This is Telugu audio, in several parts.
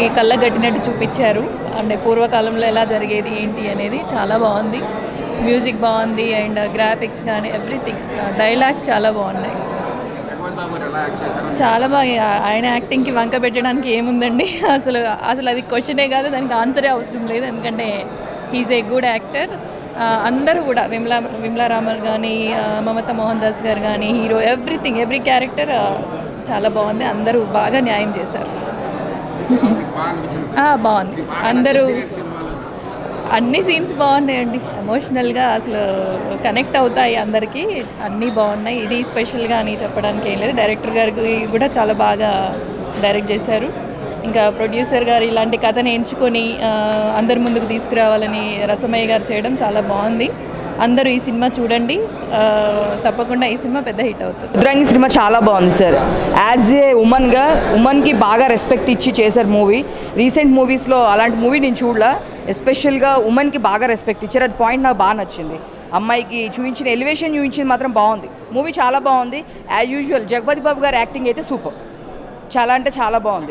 కళ్ళగట్టినట్టు చూపించారు అంటే పూర్వకాలంలో ఎలా జరిగేది ఏంటి అనేది చాలా బాగుంది మ్యూజిక్ బాగుంది అండ్ గ్రాఫిక్స్ కానీ ఎవ్రీథింగ్ డైలాగ్స్ చాలా బాగున్నాయి జగపతి బాబు గారు ఎలా యాక్ట్ చేశారు చాలా బాగా ఆయన యాక్టింగ్కి వంక పెట్టడానికి ఏముందండి అసలు అసలు అది క్వశ్చనే కాదు దానికి ఆన్సరే అవసరం లేదు ఎందుకంటే హీజ్ ఏ గుడ్ యాక్టర్ అందరూ కూడా విమలా విమలా రామర్ కానీ మమతా మోహన్ దాస్ గారు కానీ హీరో ఎవ్రీథింగ్ ఎవ్రీ క్యారెక్టర్ చాలా బాగుంది అందరూ బాగా న్యాయం చేశారు మీకు బాగా అనిపించింది ఆ, బాగుంది బాగా అందరూ నచ్చిన సినిమాలు అన్ని సీన్స్ బాగున్నాయండి ఎమోషనల్గా అసలు కనెక్ట్ అవుతాయి అందరికీ అన్నీ బాగున్నాయి ఇది స్పెషల్గా అని చెప్పడానికి ఏం లేదు డైరెక్టర్ గారికి కూడా చాలా బాగా డైరెక్ట్ చేశారు ఇంకా ప్రొడ్యూసర్ గారు ఇలాంటి కథని ఎంచుకొని ఆ, అందరి ముందుకు తీసుకురావాలని రసమయ్య గారు చేయడం చాలా బాగుంది అందరూ ఈ సినిమా చూడండి ఆ, తప్పకుండా ఈ సినిమా పెద్ద హిట్ అవుతుంది రుద్రాంగి సినిమా చాలా బాగుంది సార్ యాజ్ ఏ ఉమెన్గా ఉమెన్కి బాగా రెస్పెక్ట్ ఇచ్చి చేశారు మూవీ రీసెంట్ మూవీస్లో అలాంటి మూవీ నేను చూడలా ఎస్పెషల్గా ఉమెన్కి బాగా రెస్పెక్ట్ ఇచ్చారు అది పాయింట్ నాకు బాగా నచ్చింది అమ్మాయికి చూపించిన ఎలివేషన్ చూపించింది మాత్రం బాగుంది మూవీ చాలా బాగుంది యాజ్ యూజువల్ జగపతి బాబు గారి యాక్టింగ్ అయితే సూపర్ చాలా అంటే చాలా బాగుంది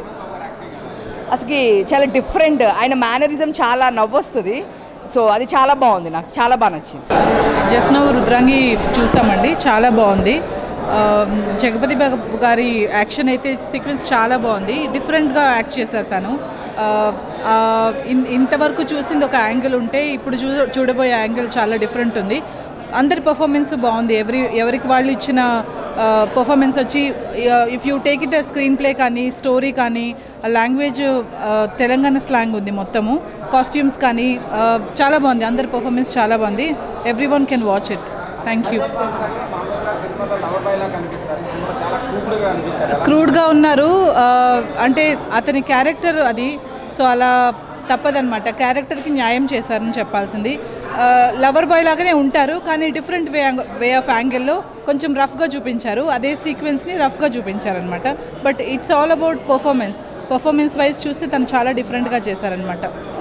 అసలుకి చాలా డిఫరెంట్ ఆయన మేనరిజం చాలా నవ్వొస్తుంది సో అది చాలా బాగుంది నాకు చాలా బాగా నచ్చింది జస్ట్ నవ్ రుద్రాంగి చూసామండి చాలా బాగుంది ఆ, జగపతి బాబు గారి యాక్షన్ అయితే సీక్వెన్స్ చాలా బాగుంది డిఫరెంట్గా యాక్ట్ చేశారు తను ఆ, ఆ, ఇన్- ఇంతవరకు చూసింది ఒక యాంగిల్ ఉంటే ఇప్పుడు చూ చూడబోయే యాంగిల్ చాలా డిఫరెంట్ ఉంది అందరి పర్ఫార్మెన్స్ బాగుంది ఎవరి ఎవరికి వాళ్ళు ఇచ్చిన పర్ఫార్మెన్స్ వచ్చి if you take it screenplay కానీ స్టోరీ కానీ లాంగ్వేజ్ తెలంగాణ స్లాంగ్ ఉంది మొత్తము కాస్ట్యూమ్స్ కానీ ఆ, చాలా బాగుంది అందరి పర్ఫార్మెన్స్ చాలా బాగుంది everyone can watch it thank you మామూలుగా సినిమాలో లవర్ బాయ్ లా కనిపిస్తారు ఈ సినిమా చాలా క్రూడ్గా అనిపించారు ఎలా క్రూడ్గా ఉన్నారు ఆ, అంటే అతని క్యారెక్టర్ అది సో అలా తప్పదనమాట క్యారెక్టర్కి న్యాయం చేశారని చెప్పాల్సింది లవర్ బాయ్ లాగానే ఉంటారు కానీ డిఫరెంట్ వే వే ఆఫ్ యాంగిల్లో కొంచెం రఫ్గా చూపించారు అదే సీక్వెన్స్ని రఫ్గా చూపించారనమాట but it's all about performance performance wise చూస్తే తను చాలా డిఫరెంట్గా చేశారనమాట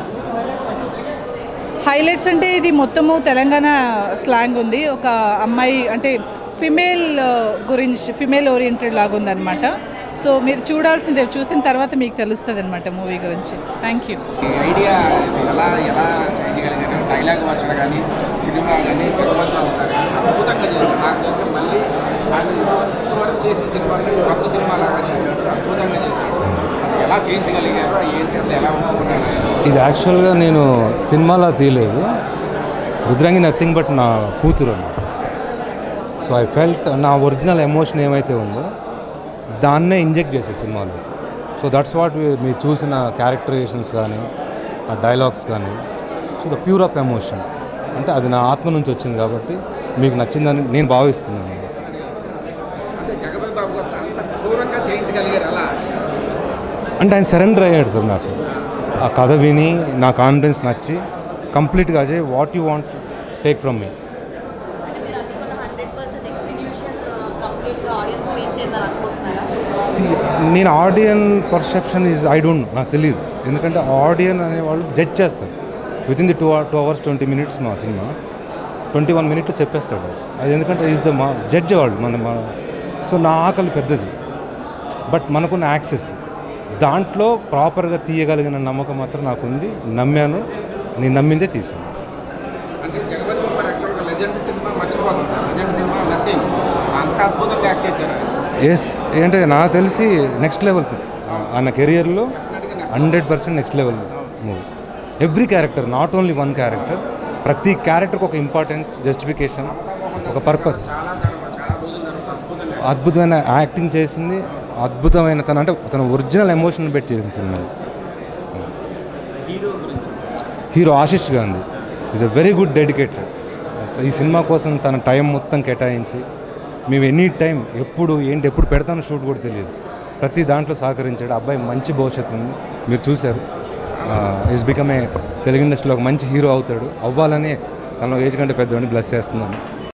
హైలైట్స్ అంటే ఇది మొత్తము తెలంగాణ స్లాంగ్ ఉంది ఒక అమ్మాయి అంటే ఫిమేల్ గురించి ఫిమేల్ ఓరియంటెడ్ లాగా ఉందన్నమాట సో మీరు చూడాల్సిందే చూసిన తర్వాత మీకు తెలుస్తుంది అనమాట మూవీ గురించి థ్యాంక్ యూ ఈ ఐడియా ఎలా ఎలా చేయగలిగారు డైలాగ్ మార్చడం కానీ సినిమా కానీ జగపతి బాబు గారు అద్భుతంగా చేశారు నాకు తెలిసి మళ్ళీ ఆయన ఇంతవరకు ఇప్పటివరకు చేసిన సినిమాని ఫస్ట్ సినిమా లాగా చేశాడు అద్భుతంగా చేశాడు అసలు ఎలా చేయించగలిగారు ఏంటి అసలు ఎలా ఒప్పుకున్నాడు ఆయన? ఇది యాక్చువల్గా నేను సినిమాలో తీయలేదు రుద్రంగి నథింగ్ బట్ నా కూతురు అన్నమాట సో ఐ ఫెల్ట్ నా ఒరిజినల్ ఎమోషన్ ఏమైతే ఉందో దాన్నే ఇంజెక్ట్ చేసే సినిమాలో సో దట్స్ వాట్ మీరు చూసిన క్యారెక్టరైజేషన్స్ కానీ ఆ డైలాగ్స్ కానీ so the pure of emotion అంటే అది నా ఆత్మ నుంచి వచ్చింది కాబట్టి మీకు నచ్చిందని నేను భావిస్తున్నాను అంటే జగపతి బాబు గారు అంత క్రూరంగా చేయించగలిగారు ఎలా అంటే ఆయన సరెండర్ అయ్యాడు సార్ నాకు ఆ కథ విని నా కాన్ఫిడెన్స్ నచ్చి కంప్లీట్గా Ajay what you want take from me అంటే మీరు అనుకున్న హండ్రెడ్ పర్సెంట్ ఎగ్జిక్యూషన్ కంప్లీట్గా ఆడియన్స్ రీచ్ అయిందని అనుకుంటున్నారా నేను audience perception is I don't నాకు తెలియదు ఎందుకంటే ఆడియన్ అనేవాళ్ళు జడ్జ్ చేస్తారు within the two two hours twenty minutes మా సినిమా ట్వంటీ వన్ మినిట్లో చెప్పేస్తాడు అది ఎందుకంటే ఈజ్ ద మా జడ్జ్ వాళ్ళు మన మన సో నా ఆకలి పెద్దది బట్ మనకున్న యాక్సెస్ దాంట్లో ప్రాపర్గా తీయగలిగిన నమ్మకం మాత్రం నాకుంది నమ్మాను నేను నమ్మిందే తీసాను అంటే జగపతి బాబు గారు యాక్చువల్గా లెజెండ్ సినిమా మర్చిపోతాం సార్ లెజెండ్ సినిమా నథింగ్ అంత అద్భుతంగా యాక్ట్ చేశారు ఆయన. ఎస్ ఏంటంటే నాకు తెలిసి నెక్స్ట్ లెవెల్ ఆయన కెరియర్లో hundred percent next level movie every character not only one character ప్రతి క్యారెక్టర్కి ఒక ఇంపార్టెన్స్ జస్టిఫికేషన్ ఒక పర్పస్ చాలా తర్వాత చాలా రోజుల తర్వాత అద్భుతంగా అద్భుతమైన యాక్టింగ్ చేసింది అద్భుతమైన తన అంటే తన ఒరిజినల్ ఎమోషన్ పెట్టి చేసిన సినిమా హీరో గురించి hero Ashish Gandhi is a very good dedicated ఈ సినిమా కోసం తన టైం మొత్తం కేటాయించి మేము ఎనీ టైం ఎప్పుడు ఏంటి ఎప్పుడు పెడతానో షూట్ కూడా తెలియదు ప్రతి దాంట్లో సహకరించాడు అబ్బాయి మంచి భవిష్యత్తు ఉంది మీరు చూశారు ఈజ్ బికమ్ ఏ తెలుగు ఇండస్ట్రీలో ఒక మంచి హీరో అవుతాడు అవ్వాలని తన ఏజ్ కంటే పెద్దవాడిని బ్లెస్ చేస్తున్నాను